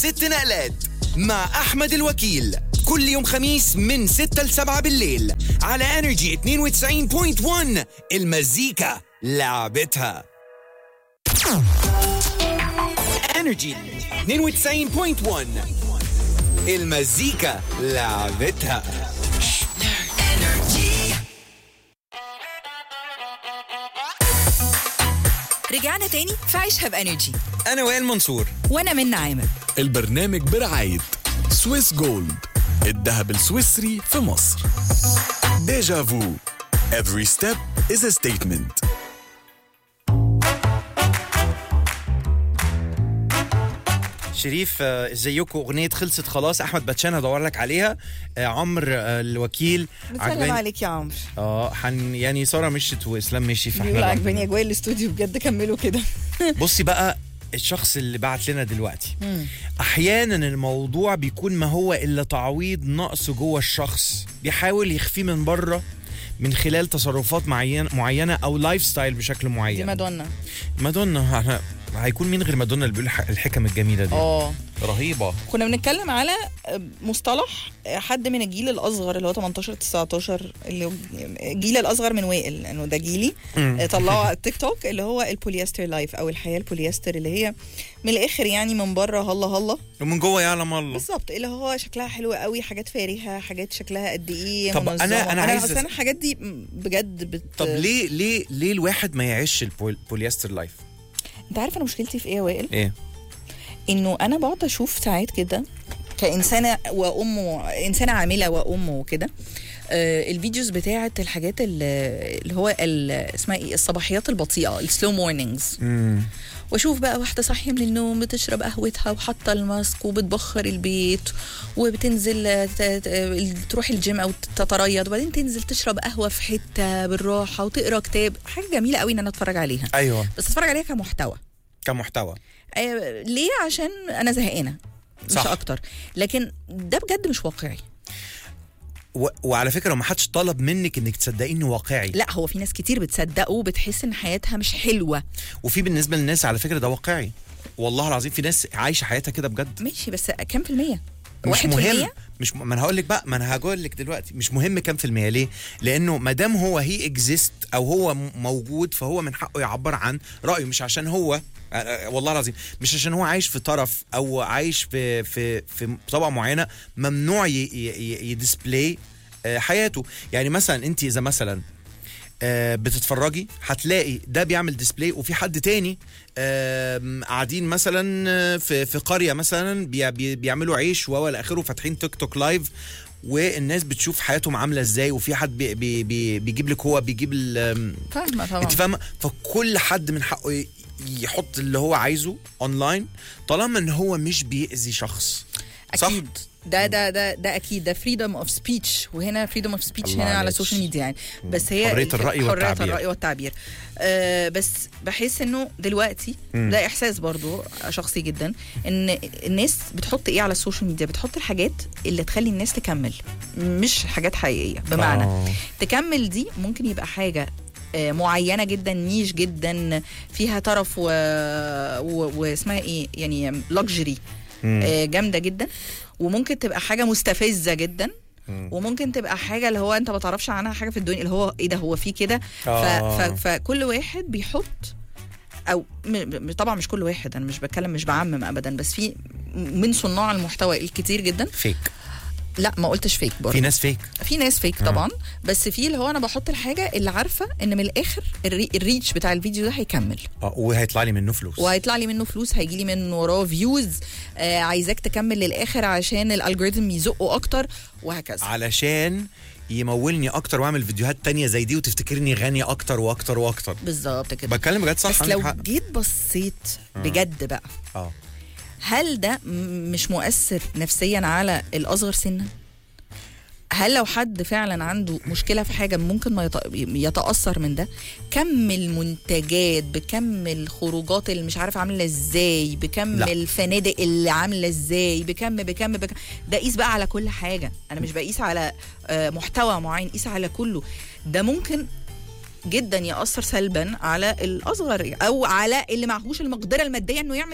ست نقلات مع أحمد الوكيل كل يوم خميس من 6 ل 7 بالليل على انرجي 92.1 المزيكا لعبتها انرجي 92.1 المزيكا لعبتها رجعنا تاني في عيشها بانرجي أنا وائل منصور وانا من عامر البرنامج برعاية سويس جولد الذهب السويسري في مصر ديجا فو Every step is a statement شريف آه، ازيكم اغنيه خلصت خلاص احمد باتشان هدور لك عليها آه، عمرو آه، الوكيل بتسلم عجباني عليك يا عمرو اه حن يعني ساره مشيت واسلام مشي بيقول فاحنا عجباني اجواء الاستوديو بجد كملوا كده بصي بقى الشخص اللي بعت لنا دلوقتي احيانا الموضوع بيكون ما هو الا تعويض نقص جوه الشخص بيحاول يخفيه من بره من خلال تصرفات معين معينه او لايف ستايل بشكل دي معين مادونا مادونا احنا هيكون مين غير مادونا اللي بيقول الح- الحكم الجميله دي اه رهيبه كنا بنتكلم على مصطلح حد من الجيل الاصغر اللي هو 18 19 اللي هو الجيل الاصغر من وائل لانه ده جيلي طلعوا على التيك توك اللي هو البوليستر لايف او الحياه البوليستر اللي هي من الاخر يعني من بره هلا هلا ومن جوه يعلم الله بالظبط اللي هو شكلها حلو قوي حاجات فارهه حاجات شكلها قد ايه طب أنا- منظمة. أنا عايز أصل أس- انا الحاجات دي بجد بت... طب ليه ليه ليه الواحد ما يعيش البوليستر لايف انت عارف انا مشكلتي في ايه يا وائل ايه انه انا بقعد اشوف ساعات كده كانسانه وام و- انسانه عامله وام وكده آه الفيديوز بتاعه الحاجات ال- اللي هو ال- اسمها ايه الصباحيات البطيئه السلو مورنينجز امم واشوف بقى واحده صاحيه من النوم بتشرب قهوتها وحاطه الماسك وبتبخر البيت وبتنزل آه، ت- ت- تروح الجيم او تتريض وبعدين تنزل تشرب قهوه في حته بالراحه وتقرا كتاب حاجه جميله قوي ان انا اتفرج عليها ايوه بس اتفرج عليها كمحتوى كمحتوى آه، ليه عشان انا زهقانه مش صح. اكتر لكن ده بجد مش واقعي و... وعلى فكره ما حدش طلب منك انك تصدقي انه واقعي لا هو في ناس كتير بتصدقه وبتحس ان حياتها مش حلوه وفي بالنسبه للناس على فكره ده واقعي والله العظيم في ناس عايشه حياتها كده بجد ماشي بس كام في المية مش واحد في مهم المية مش م... ما انا هقول لك بقى ما انا هقول لك دلوقتي مش مهم كام في المية ليه؟ لانه ما دام هو هي اكزيست او هو م- موجود فهو من حقه يعبر عن رايه مش عشان هو آه، آه، والله العظيم مش عشان هو عايش في طرف او عايش في في في طبقه معينه ممنوع ي- ي- ي- يديسبلاي آه، حياته يعني مثلا انت اذا مثلا آه، بتتفرجي هتلاقي ده بيعمل ديسبلاي وفي حد تاني آم، قاعدين مثلا آه، في في قريه مثلا بي- بي- بيعملوا عيش و الى اخره فاتحين تيك توك لايف والناس بتشوف حياتهم عامله ازاي وفي حد بي بي بي بيجيب لك هو بيجيب ال- آم، فاهمه طبعا انت فاهمه فكل حد من حقه ي- يحط اللي هو عايزه اونلاين طالما ان هو مش بيأذي شخص صح؟ اكيد ده ده ده ده اكيد ده فريدم اوف سبيتش وهنا فريدم اوف سبيتش الله هنا على عليك. السوشيال ميديا يعني بس هي حرية الف- الرأي حرية والتعبير. الرأي والتعبير آه بس بحس انه دلوقتي ده احساس برضو شخصي جدا ان الناس بتحط ايه على السوشيال ميديا بتحط الحاجات اللي تخلي الناس تكمل مش حاجات حقيقيه بمعنى آه. تكمل دي ممكن يبقى حاجه آه، معينه جدا نيش جدا فيها طرف و... و... واسمها ايه يعني لكجري جامده جدا وممكن تبقى حاجه مستفزه جدا وممكن تبقى حاجه اللي هو انت ما تعرفش عنها حاجه في الدنيا اللي هو ايه ده هو في كده ف... آه. ف... فكل واحد بيحط او م... م- طبعا مش كل واحد انا مش بتكلم مش بعمم ابدا بس في من صناع المحتوى الكتير جدا فيك لا ما قلتش فيك برضه في ناس فيك في ناس فيك طبعا بس في اللي هو انا بحط الحاجه اللي عارفه ان من الاخر الري... الريتش بتاع الفيديو ده هيكمل اه وهيطلع لي منه فلوس وهيطلع لي منه فلوس هيجي لي من وراه فيوز آه عايزاك تكمل للاخر عشان الالجوريثم يزقه اكتر وهكذا علشان يمولني اكتر واعمل فيديوهات تانية زي دي وتفتكرني غني اكتر واكتر واكتر بالظبط كده بتكلم بجد صح بس عندك لو حق. جيت بصيت بجد بقى اه هل ده م- مش مؤثر نفسيا على الاصغر سنا هل لو حد فعلا عنده مشكله في حاجه ممكن ما يت- يتاثر من ده كم المنتجات بكم الخروجات اللي مش عارف عامله ازاي بكم لا. الفنادق اللي عامله ازاي بكم بكم بكم ده قيس بقى على كل حاجه انا مش بقيس على آه، محتوى معين قيس على كله ده ممكن جدا ياثر سلبا على الاصغر او على اللي معهوش المقدره الماديه انه يعمل ده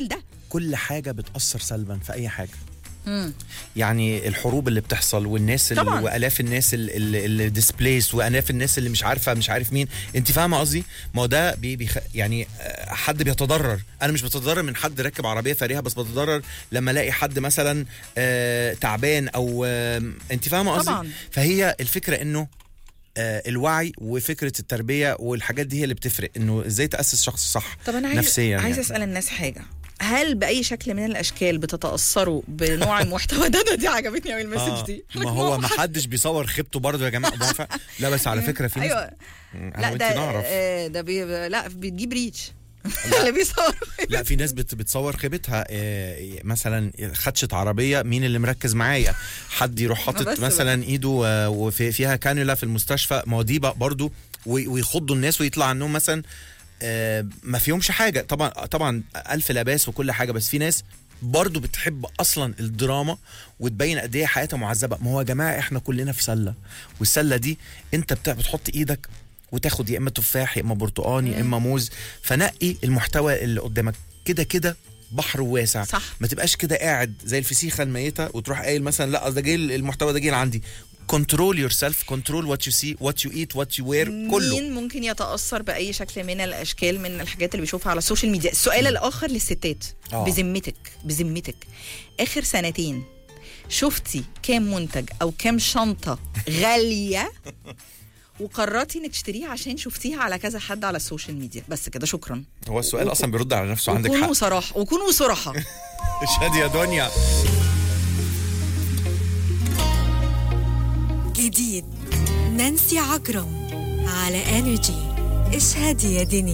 كل حاجه بتاثر سلبا في اي حاجه مم. يعني الحروب اللي بتحصل والناس اللي طبعاً. والاف الناس اللي, اللي ديسبليس والاف الناس اللي مش عارفه مش عارف مين انت فاهمه قصدي ما هو ده بي بيخ... يعني آه، حد بيتضرر انا مش بتضرر من حد راكب عربيه فارهه بس بتضرر لما الاقي حد مثلا آه تعبان او آه انت فاهمه قصدي طبعاً. فهي الفكره انه آه الوعي وفكره التربيه والحاجات دي هي اللي بتفرق انه ازاي تاسس شخص صح طب انا عايز نفسيا عايز يعني. اسال الناس حاجه هل باي شكل من الاشكال بتتاثروا بنوع المحتوى ده ده دي عجبتني قوي المسج آه دي ما هو ما حدش بيصور خيبته برضه يا جماعه موافق؟ لا بس على فكره في ناس ايوه انا لا وانت ده نعرف آه، ده بي... لا بتجيب ريتش اللي بيصور لا في ناس بت بتصور خيبتها آه، مثلا خدشة عربية مين اللي مركز معايا حد يروح بس حاطط بقى. مثلا ايده آه، وفي فيها كانولا في المستشفى ما هو دي بقى برضو وي- ويخضوا الناس ويطلع عنهم مثلا آه، ما فيهمش حاجة طبعا طبعا ألف لباس وكل حاجة بس في ناس برضو بتحب اصلا الدراما وتبين قد ايه حياتها معذبه ما هو يا جماعه احنا كلنا في سله والسله دي انت بتاع بتحط ايدك وتاخد يا اما تفاح يا اما برتقان يا اما موز فنقي المحتوى اللي قدامك كده كده بحر واسع صح. ما تبقاش كده قاعد زي الفسيخه الميته وتروح قايل مثلا لا ده جاي المحتوى ده جاي عندي كنترول يور سيلف كنترول وات يو سي وات يو ايت وات يو وير كله مين ممكن يتاثر باي شكل من الاشكال من الحاجات اللي بيشوفها على السوشيال ميديا السؤال الاخر للستات آه. بذمتك بذمتك اخر سنتين شفتي كام منتج او كام شنطه غاليه وقررتي انك تشتريها عشان شفتيها على كذا حد على السوشيال ميديا بس كده شكرا هو السؤال اصلا بيرد على نفسه عندك حق وكونوا صراحه وكونوا صراحه اشهد يا دنيا جديد نانسي عجرم على انرجي اشهدي يا دنيا